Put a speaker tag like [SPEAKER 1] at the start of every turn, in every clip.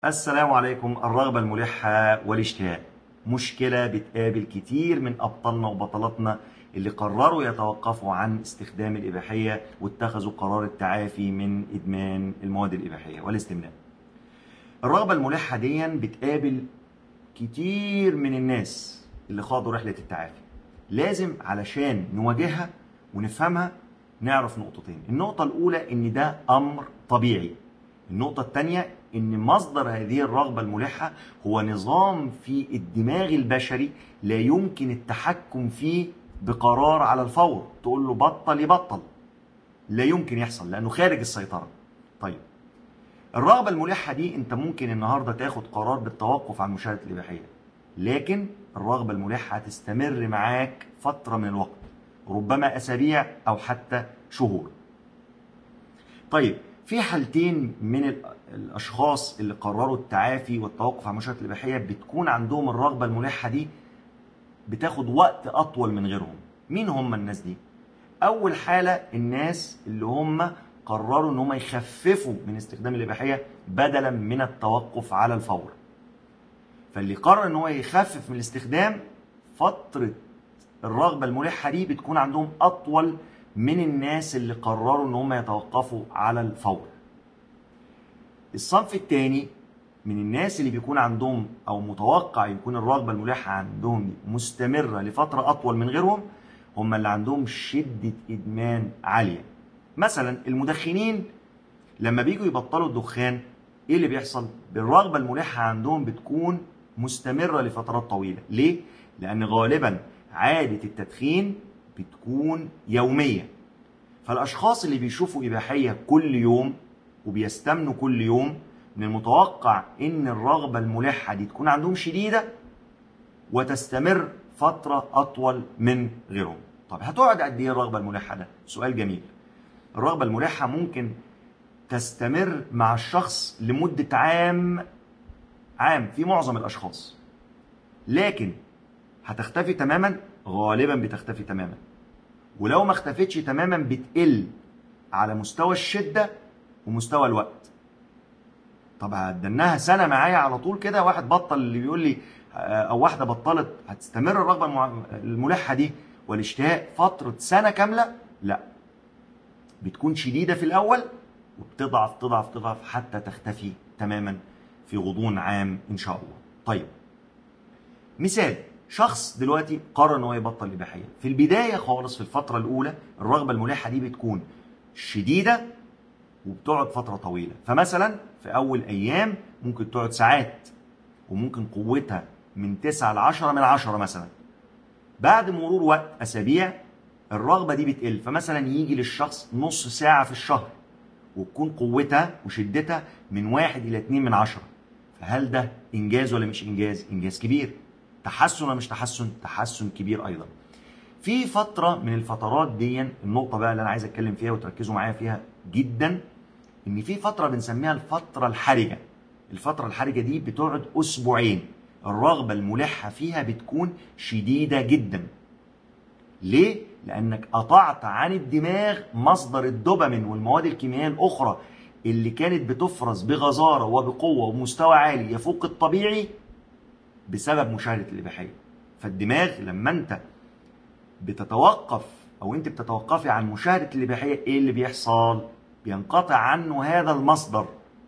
[SPEAKER 1] السلام عليكم الرغبة الملحة والاشتهاء مشكلة بتقابل كتير من أبطالنا وبطلاتنا اللي قرروا يتوقفوا عن استخدام الإباحية واتخذوا قرار التعافي من إدمان المواد الإباحية والاستمناء الرغبة الملحة دي بتقابل كتير من الناس اللي خاضوا رحلة التعافي لازم علشان نواجهها ونفهمها نعرف نقطتين النقطة الأولى إن ده أمر طبيعي النقطة الثانية إن مصدر هذه الرغبة الملحة هو نظام في الدماغ البشري لا يمكن التحكم فيه بقرار على الفور تقول له بطل يبطل لا يمكن يحصل لأنه خارج السيطرة طيب الرغبة الملحة دي أنت ممكن النهاردة تاخد قرار بالتوقف عن مشاهدة الإباحية لكن الرغبة الملحة تستمر معاك فترة من الوقت ربما أسابيع أو حتى شهور طيب في حالتين من ال- الاشخاص اللي قرروا التعافي والتوقف عن مشاهده الاباحيه بتكون عندهم الرغبه الملحه دي بتاخد وقت اطول من غيرهم مين هم الناس دي اول حاله الناس اللي هم قرروا ان هم يخففوا من استخدام الاباحيه بدلا من التوقف على الفور فاللي قرر ان هو يخفف من الاستخدام فتره الرغبه الملحه دي بتكون عندهم اطول من الناس اللي قرروا ان هم يتوقفوا على الفور الصنف الثاني من الناس اللي بيكون عندهم او متوقع يكون الرغبه الملحه عندهم مستمره لفتره اطول من غيرهم هم اللي عندهم شده ادمان عاليه مثلا المدخنين لما بيجوا يبطلوا الدخان ايه اللي بيحصل بالرغبه الملحه عندهم بتكون مستمره لفترات طويله ليه لان غالبا عاده التدخين بتكون يوميه فالاشخاص اللي بيشوفوا اباحيه كل يوم وبيستمنوا كل يوم من المتوقع ان الرغبه الملحه دي تكون عندهم شديده وتستمر فتره اطول من غيرهم طب هتقعد قد ايه الرغبه الملحه ده سؤال جميل الرغبه الملحه ممكن تستمر مع الشخص لمده عام عام في معظم الاشخاص لكن هتختفي تماما غالبا بتختفي تماما ولو ما اختفتش تماما بتقل على مستوى الشده ومستوى الوقت طب هتدناها سنه معايا على طول كده واحد بطل اللي بيقول لي او واحده بطلت هتستمر الرغبه المع- الملحه دي والاشتهاء فتره سنه كامله لا بتكون شديده في الاول وبتضعف تضعف تضعف حتى تختفي تماما في غضون عام ان شاء الله طيب مثال شخص دلوقتي قرر ان هو يبطل الاباحيه في البدايه خالص في الفتره الاولى الرغبه الملحه دي بتكون شديده وبتقعد فتره طويله فمثلا في اول ايام ممكن تقعد ساعات وممكن قوتها من 9 ل 10 من 10 مثلا بعد مرور وقت اسابيع الرغبه دي بتقل فمثلا يجي للشخص نص ساعه في الشهر وتكون قوتها وشدتها من واحد الى اتنين من عشرة فهل ده انجاز ولا مش انجاز انجاز كبير تحسن ولا مش تحسن تحسن كبير ايضا في فتره من الفترات دي النقطه بقى اللي انا عايز اتكلم فيها وتركزوا معايا فيها جدا ان في فتره بنسميها الفتره الحرجه الفتره الحرجه دي بتقعد اسبوعين الرغبه الملحه فيها بتكون شديده جدا ليه لانك قطعت عن الدماغ مصدر الدوبامين والمواد الكيميائيه الاخرى اللي كانت بتفرز بغزاره وبقوه ومستوى عالي يفوق الطبيعي بسبب مشاهده الاباحيه فالدماغ لما انت بتتوقف او انت بتتوقفي عن مشاهده الاباحيه ايه اللي بيحصل بينقطع عنه هذا المصدر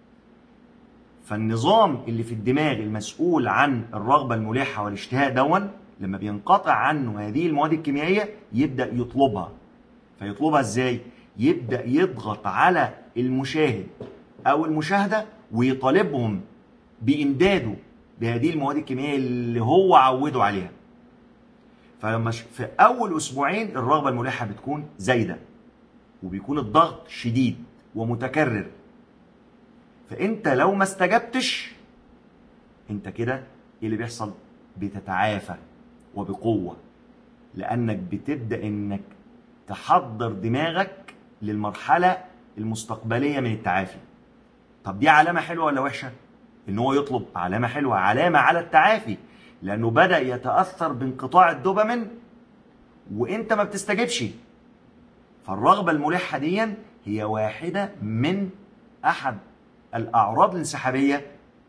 [SPEAKER 1] فالنظام اللي في الدماغ المسؤول عن الرغبه الملحه والاشتهاء دون لما بينقطع عنه هذه المواد الكيميائيه يبدا يطلبها فيطلبها ازاي يبدا يضغط على المشاهد او المشاهده ويطالبهم بامداده بهذه المواد الكيميائيه اللي هو عوده عليها فلما ش- في اول اسبوعين الرغبه الملحه بتكون زايده وبيكون الضغط شديد ومتكرر فانت لو ما استجبتش انت كده ايه اللي بيحصل بتتعافى وبقوه لانك بتبدا انك تحضر دماغك للمرحله المستقبليه من التعافي طب دي علامه حلوه ولا وحشه ان هو يطلب علامه حلوه علامه على التعافي لانه بدا يتاثر بانقطاع الدوبامين وانت ما بتستجبش فالرغبه الملحه دي هي واحده من احد الاعراض الانسحابيه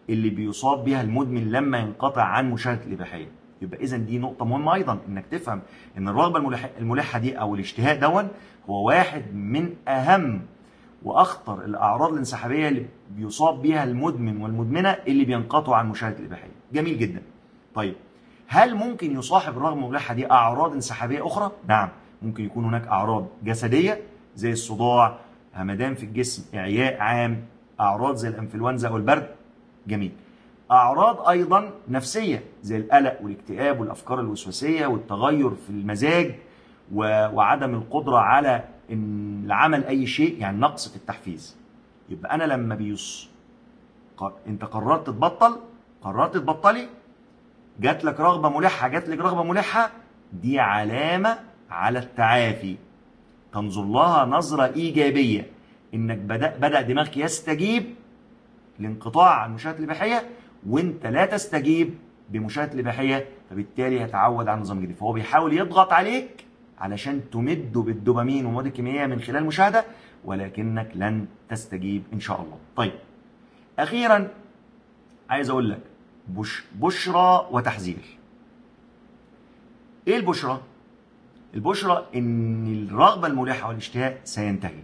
[SPEAKER 1] اللي بيصاب بها المدمن لما ينقطع عن مشاهده الاباحيه يبقى اذا دي نقطه مهمه ايضا انك تفهم ان الرغبه الملح- الملحه دي او الاشتهاء دون هو واحد من اهم واخطر الاعراض الانسحابيه اللي بيصاب بها المدمن والمدمنه اللي بينقطعوا عن مشاهده الاباحيه جميل جدا طيب هل ممكن يصاحب الرغبه الملحه دي اعراض انسحابيه اخرى نعم ممكن يكون هناك اعراض جسديه زي الصداع همدان في الجسم اعياء عام اعراض زي الانفلونزا او البرد جميل اعراض ايضا نفسيه زي القلق والاكتئاب والافكار الوسواسيه والتغير في المزاج و- وعدم القدره على ان العمل اي شيء يعني نقص في التحفيز يبقى انا لما بيص ق- انت قررت تبطل قررت تبطلي جات لك رغبه ملحه جات لك رغبه ملحه دي علامه على التعافي تنظر لها نظره ايجابيه انك بدا بدا دماغك يستجيب لانقطاع عن مشاهده الاباحيه وانت لا تستجيب بمشاهده الاباحيه فبالتالي هتعود على نظام جديد فهو بيحاول يضغط عليك علشان تمده بالدوبامين والمواد الكيميائيه من خلال المشاهده ولكنك لن تستجيب ان شاء الله. طيب اخيرا عايز اقول لك بش بشرى وتحذير. ايه البشرى؟ البشرى ان الرغبه الملحه والاشتهاء سينتهي.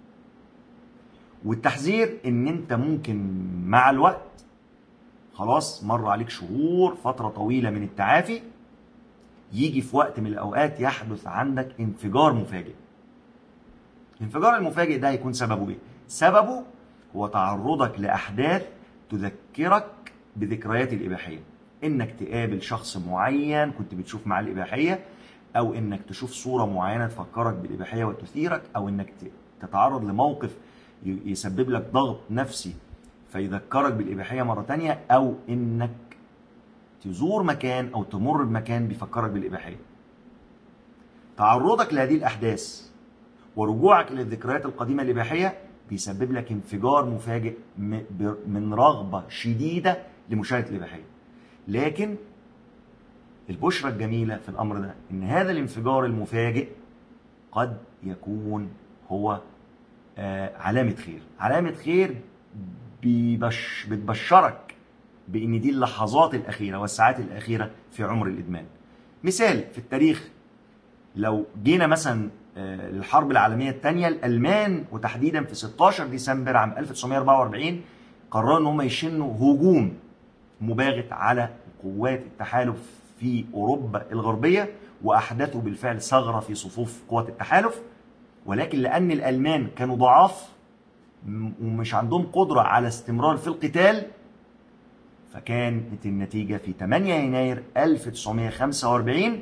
[SPEAKER 1] والتحذير ان انت ممكن مع الوقت خلاص مر عليك شهور فتره طويله من التعافي يجي في وقت من الاوقات يحدث عندك انفجار مفاجئ. الانفجار المفاجئ ده هيكون سببه ايه؟ سببه هو تعرضك لاحداث تذكرك بذكريات الاباحيه. انك تقابل شخص معين كنت بتشوف معاه الاباحيه او انك تشوف صوره معينه تفكرك بالاباحيه وتثيرك او انك ت- تتعرض لموقف ي- يسبب لك ضغط نفسي فيذكرك بالاباحيه مره تانية او انك تزور مكان او تمر بمكان بيفكرك بالاباحيه. تعرضك لهذه الاحداث ورجوعك الى الذكريات القديمه الاباحيه بيسبب لك انفجار مفاجئ م- ب- من رغبه شديده لمشاهده الاباحيه. لكن البشرى الجميله في الامر ده ان هذا الانفجار المفاجئ قد يكون هو آه، علامه خير، علامه خير بيبش بتبشرك بان دي اللحظات الاخيره والساعات الاخيره في عمر الادمان. مثال في التاريخ لو جينا مثلا آه، للحرب العالميه الثانيه الالمان وتحديدا في 16 ديسمبر عام 1944 قرروا ان هم يشنوا هجوم مباغت على قوات التحالف في اوروبا الغربيه واحدثوا بالفعل ثغره في صفوف قوات التحالف ولكن لان الالمان كانوا ضعاف م- ومش عندهم قدره على استمرار في القتال فكانت النتيجه في 8 يناير 1945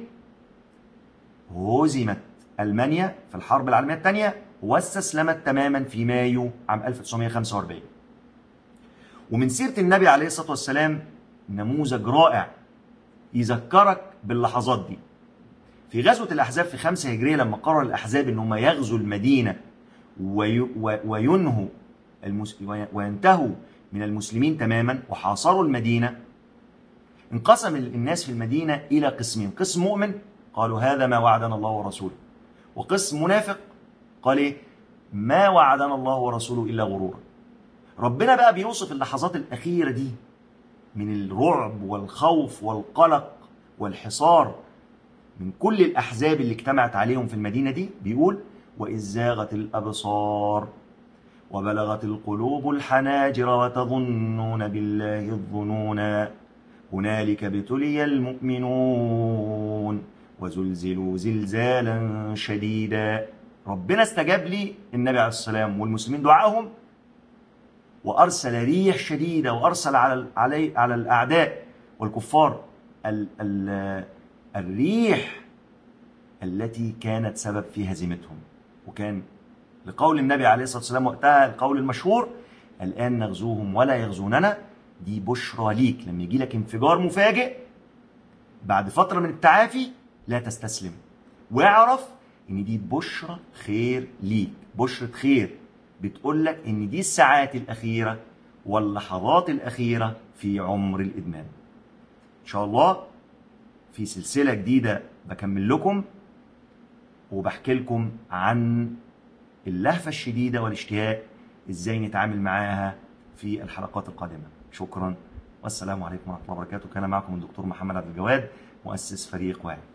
[SPEAKER 1] هزمت المانيا في الحرب العالميه الثانيه واستسلمت تماما في مايو عام 1945 ومن سيره النبي عليه الصلاه والسلام نموذج رائع يذكرك باللحظات دي في غزوه الاحزاب في 5 هجريه لما قرر الاحزاب ان هم يغزوا المدينه وي و- وينهوا المس... وي- وينتهوا من المسلمين تماما وحاصروا المدينه انقسم الناس في المدينه الى قسمين قسم مؤمن قالوا هذا ما وعدنا الله ورسوله وقسم منافق قال ايه ما وعدنا الله ورسوله الا غرورا ربنا بقى بيوصف اللحظات الاخيره دي من الرعب والخوف والقلق والحصار من كل الاحزاب اللي اجتمعت عليهم في المدينه دي بيقول واذ زاغت الابصار وبلغت القلوب الحناجر وتظنون بالله الظنونا هنالك ابتلي المؤمنون وزلزلوا زلزالا شديدا ربنا استجاب لي النبي عليه السلام والمسلمين دعائهم وارسل ريح شديده وارسل على علي على الاعداء والكفار ال ال الريح التي كانت سبب في هزيمتهم وكان لقول النبي عليه الصلاه والسلام وقتها القول المشهور الان نغزوهم ولا يغزوننا دي بشرى ليك لما يجي لك انفجار مفاجئ بعد فتره من التعافي لا تستسلم واعرف ان دي بشرى خير ليك بشرة خير بتقول لك ان دي الساعات الاخيره واللحظات الاخيره في عمر الادمان ان شاء الله في سلسله جديده بكمل لكم وبحكي لكم عن اللهفه الشديده والاشتهاء ازاي نتعامل معاها في الحلقات القادمه شكرا والسلام عليكم ورحمه الله وبركاته كان معكم الدكتور محمد عبد الجواد مؤسس فريق واعي